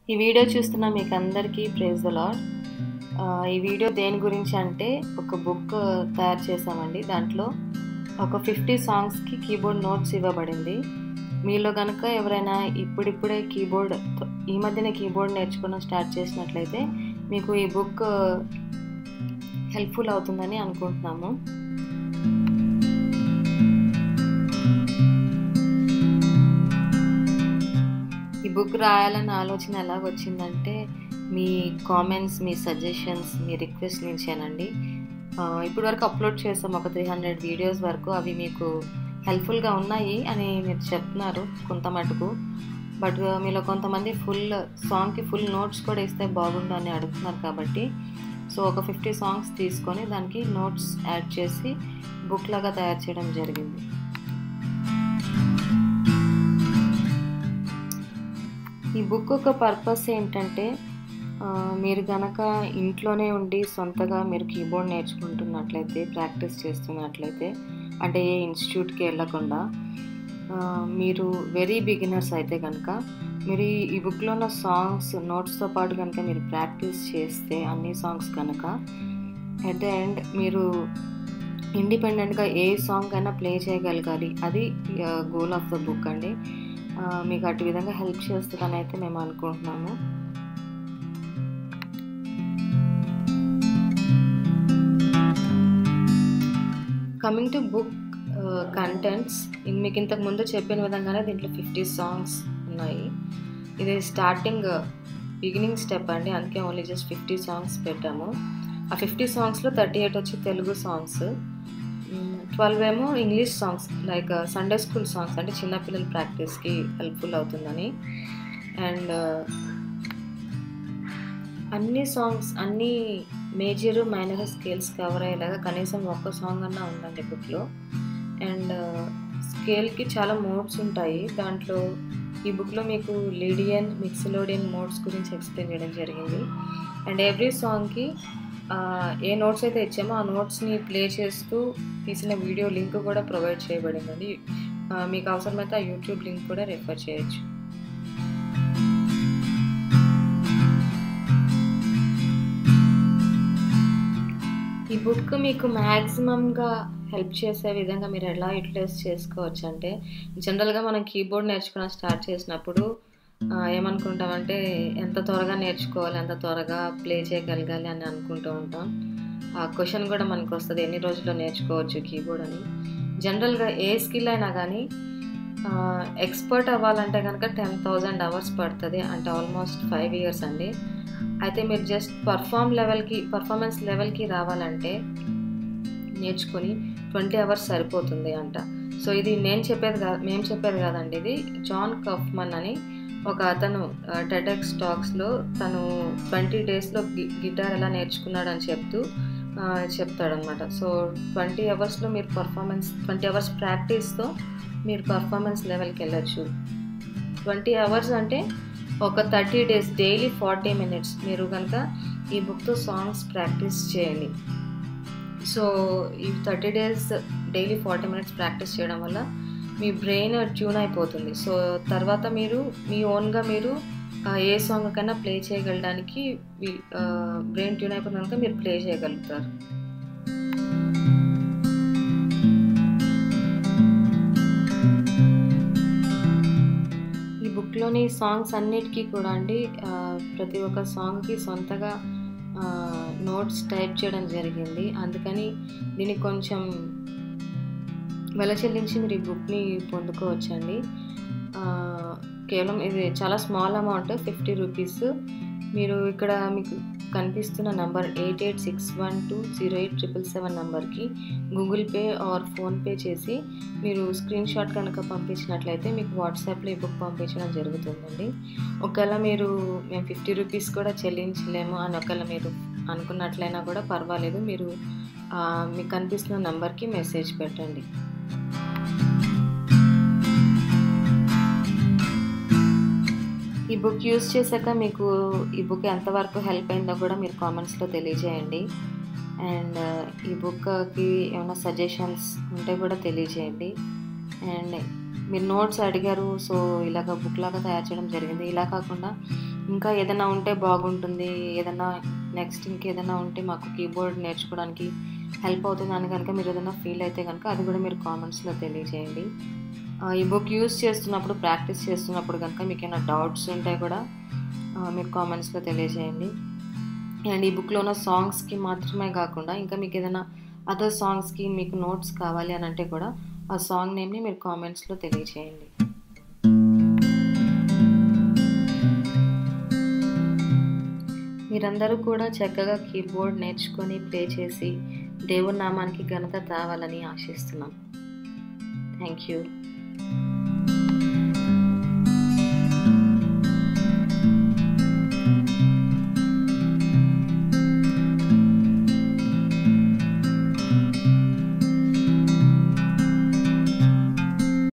ఈ వీడియో చూస్తున్న మీకు అందరికీ ప్రేజ్ ద లాడ్ ఈ వీడియో దేని గురించి అంటే ఒక బుక్ తయారు చేసామండి దాంట్లో ఒక ఫిఫ్టీ సాంగ్స్కి కీబోర్డ్ నోట్స్ ఇవ్వబడింది మీలో కనుక ఎవరైనా ఇప్పుడిప్పుడే కీబోర్డ్ ఈ మధ్యనే కీబోర్డ్ నేర్చుకోవడం స్టార్ట్ చేసినట్లయితే మీకు ఈ బుక్ హెల్ప్ఫుల్ అవుతుందని అనుకుంటున్నాము ఈ బుక్ రాయాలన్న ఆలోచన ఎలాగొచ్చిందంటే మీ కామెంట్స్ మీ సజెషన్స్ మీ రిక్వెస్ట్ నుంచేనండి ఇప్పటి వరకు అప్లోడ్ చేసాం ఒక త్రీ హండ్రెడ్ వీడియోస్ వరకు అవి మీకు హెల్ప్ఫుల్గా ఉన్నాయి అని మీరు చెప్తున్నారు కొంత మటుకు బట్ మీలో కొంతమంది ఫుల్ సాంగ్కి ఫుల్ నోట్స్ కూడా ఇస్తే బాగుండు అని అడుగుతున్నారు కాబట్టి సో ఒక ఫిఫ్టీ సాంగ్స్ తీసుకొని దానికి నోట్స్ యాడ్ చేసి బుక్ లాగా తయారు చేయడం జరిగింది ఈ బుక్ ఒక పర్పస్ ఏంటంటే మీరు కనుక ఇంట్లోనే ఉండి సొంతగా మీరు కీబోర్డ్ నేర్చుకుంటున్నట్లయితే ప్రాక్టీస్ చేస్తున్నట్లయితే అంటే ఏ ఇన్స్టిట్యూట్కి వెళ్ళకుండా మీరు వెరీ బిగినర్స్ అయితే కనుక మీరు ఈ బుక్లో ఉన్న సాంగ్స్ నోట్స్తో పాటు కనుక మీరు ప్రాక్టీస్ చేస్తే అన్ని సాంగ్స్ కనుక అట్ ద ఎండ్ మీరు ఇండిపెండెంట్గా ఏ సాంగ్ అయినా ప్లే చేయగలగాలి అది గోల్ ఆఫ్ ద బుక్ అండి మీకు అటు విధంగా హెల్ప్ చేస్తుందని అయితే మేము అనుకుంటున్నాము కమింగ్ టు బుక్ కంటెంట్స్ మీకు ఇంతకు ముందు చెప్పిన విధంగానే దీంట్లో ఫిఫ్టీ సాంగ్స్ ఉన్నాయి ఇది స్టార్టింగ్ బిగినింగ్ స్టెప్ అండి అందుకే ఓన్లీ జస్ట్ ఫిఫ్టీ సాంగ్స్ పెట్టాము ఆ ఫిఫ్టీ సాంగ్స్లో థర్టీ ఎయిట్ వచ్చి తెలుగు సాంగ్స్ ట్వెల్వ్ ఏమో English songs like Sunday school songs అంటే చిన్నపిల్లల ప్రాక్టీస్కి హెల్ప్ఫుల్ అవుతుందని అండ్ అన్ని సాంగ్స్ అన్ని మేజర్ మైనర్ స్కేల్స్ కవర్ అయ్యేలాగా కనీసం ఒక్క సాంగ్ అన్నా ఉందండి బుక్లో అండ్ స్కేల్కి చాలా మోడ్స్ ఉంటాయి దాంట్లో ఈ బుక్లో మీకు లీడియన్ మిక్సిలోడియన్ మోడ్స్ గురించి ఎక్స్ప్లెయిన్ చేయడం జరిగింది అండ్ ఎవ్రీ సాంగ్కి ఏ నోట్స్ అయితే ఇచ్చామో ఆ నోట్స్ని ప్లే చేస్తూ తీసిన వీడియో లింక్ కూడా ప్రొవైడ్ చేయబడిందండి మీకు అవసరమైతే ఆ యూట్యూబ్ లింక్ కూడా రెఫర్ చేయొచ్చు ఈ బుక్ మీకు మ్యాక్సిమంగా హెల్ప్ చేసే విధంగా మీరు ఎలా యూటిలైజ్ చేసుకోవచ్చు అంటే జనరల్గా మనం కీబోర్డ్ నేర్చుకోవడం స్టార్ట్ చేసినప్పుడు ఏమనుకుంటామంటే ఎంత త్వరగా నేర్చుకోవాలి ఎంత త్వరగా ప్లే చేయగలగాలి అని అనుకుంటూ ఉంటాం ఆ క్వశ్చన్ కూడా మనకు వస్తుంది ఎన్ని రోజుల్లో నేర్చుకోవచ్చు కీబోర్డ్ అని జనరల్గా ఏ స్కిల్ అయినా కానీ ఎక్స్పర్ట్ అవ్వాలంటే కనుక టెన్ థౌజండ్ అవర్స్ పడుతుంది అంటే ఆల్మోస్ట్ ఫైవ్ ఇయర్స్ అండి అయితే మీరు జస్ట్ పర్ఫామ్ లెవెల్కి పర్ఫార్మెన్స్ లెవెల్కి రావాలంటే నేర్చుకొని ట్వంటీ అవర్స్ సరిపోతుంది అంట సో ఇది నేను చెప్పేది కాదు మేము చెప్పేది కాదండి ఇది జాన్ కఫ్మన్ అని ఒక అతను టెటెక్ స్టాక్స్లో తను ట్వంటీ డేస్లో గిటార్ ఎలా నేర్చుకున్నాడు అని చెప్తూ చెప్తాడనమాట సో ట్వంటీ అవర్స్లో మీరు పర్ఫార్మెన్స్ ట్వంటీ అవర్స్ ప్రాక్టీస్తో మీరు పర్ఫార్మెన్స్ లెవెల్కి వెళ్ళచ్చు ట్వంటీ అవర్స్ అంటే ఒక thirty days daily forty minutes మీరు కనుక ఈ బుక్తో సాంగ్స్ ప్రాక్టీస్ చేయండి సో ఈ thirty days daily forty minutes practice చేయడం వల్ల మీ బ్రెయిన్ ట్యూన్ అయిపోతుంది సో తర్వాత మీరు మీ ఓన్గా మీరు ఏ సాంగ్ కన్నా ప్లే చేయగలడానికి బ్రెయిన్ ట్యూన్ అయిపోయిన కనుక మీరు ప్లే చేయగలుగుతారు ఈ బుక్లోని సాంగ్స్ అన్నిటికీ కూడా అండి ప్రతి ఒక్క సాంగ్కి సొంతగా నోట్స్ టైప్ చేయడం జరిగింది అందుకని దీనికి కొంచెం వెల చెల్లించి మీరు ఈ బుక్ని పొందుకోవచ్చండి కేవలం ఇది చాలా స్మాల్ అమౌంట్ ఫిఫ్టీ రూపీస్ మీరు ఇక్కడ మీకు కనిపిస్తున్న number eight eight six one two zero eight triple seven నెంబర్కి గూగుల్ పే ఆర్ ఫోన్పే చేసి మీరు స్క్రీన్ షాట్ కనుక పంపించినట్లయితే మీకు వాట్సాప్లో ఈ బుక్ పంపించడం జరుగుతుందండి ఒకవేళ మీరు మేము ఫిఫ్టీ రూపీస్ కూడా చెల్లించలేము అని ఒకవేళ మీరు అనుకున్నట్లయినా కూడా పర్వాలేదు మీరు మీకు కనిపిస్తున్న నెంబర్కి మెసేజ్ పెట్టండి ఈ బుక్ యూజ్ చేశాక మీకు ఈ బుక్ ఎంతవరకు హెల్ప్ అయిందో కూడా మీరు కామెంట్స్లో తెలియజేయండి అండ్ ఈ బుక్కి ఏమైనా సజెషన్స్ ఉంటే కూడా తెలియజేయండి అండ్ మీరు నోట్స్ అడిగారు సో ఇలాగ బుక్ లాగా తయారు చేయడం జరిగింది ఇలా కాకుండా ఇంకా ఏదైనా ఉంటే బాగుంటుంది ఏదైనా నెక్స్ట్ ఇంకేదైనా ఉంటే మాకు కీబోర్డ్ నేర్చుకోవడానికి హెల్ప్ అవుతుందని కనుక మీరు ఏదైనా ఫీల్ అయితే కనుక అది కూడా మీరు కామెంట్స్లో తెలియజేయండి ఆ, ఈ బుక్ యూస్ చేస్తున్నప్పుడు ప్రాక్టీస్ చేస్తున్నప్పుడు కనుక మీకు ఏమైనా డౌట్స్ ఉంటే కూడా ఆ, మీరు కామెంట్స్లో తెలియజేయండి అండ్ ఈ బుక్లో ఉన్న సాంగ్స్కి మాత్రమే కాకుండా ఇంకా మీకు ఏదైనా అదర్ సాంగ్స్కి మీకు నోట్స్ కావాలి అని అంటే కూడా ఆ సాంగ్ నేమ్ని మీరు కామెంట్స్లో తెలియజేయండి మీరందరూ కూడా చక్కగా కీబోర్డ్ నేర్చుకొని ప్లే చేసి దేవుడి నామానికి ఘనత తేవాలని ఆశిస్తున్నాం థ్యాంక్ యూ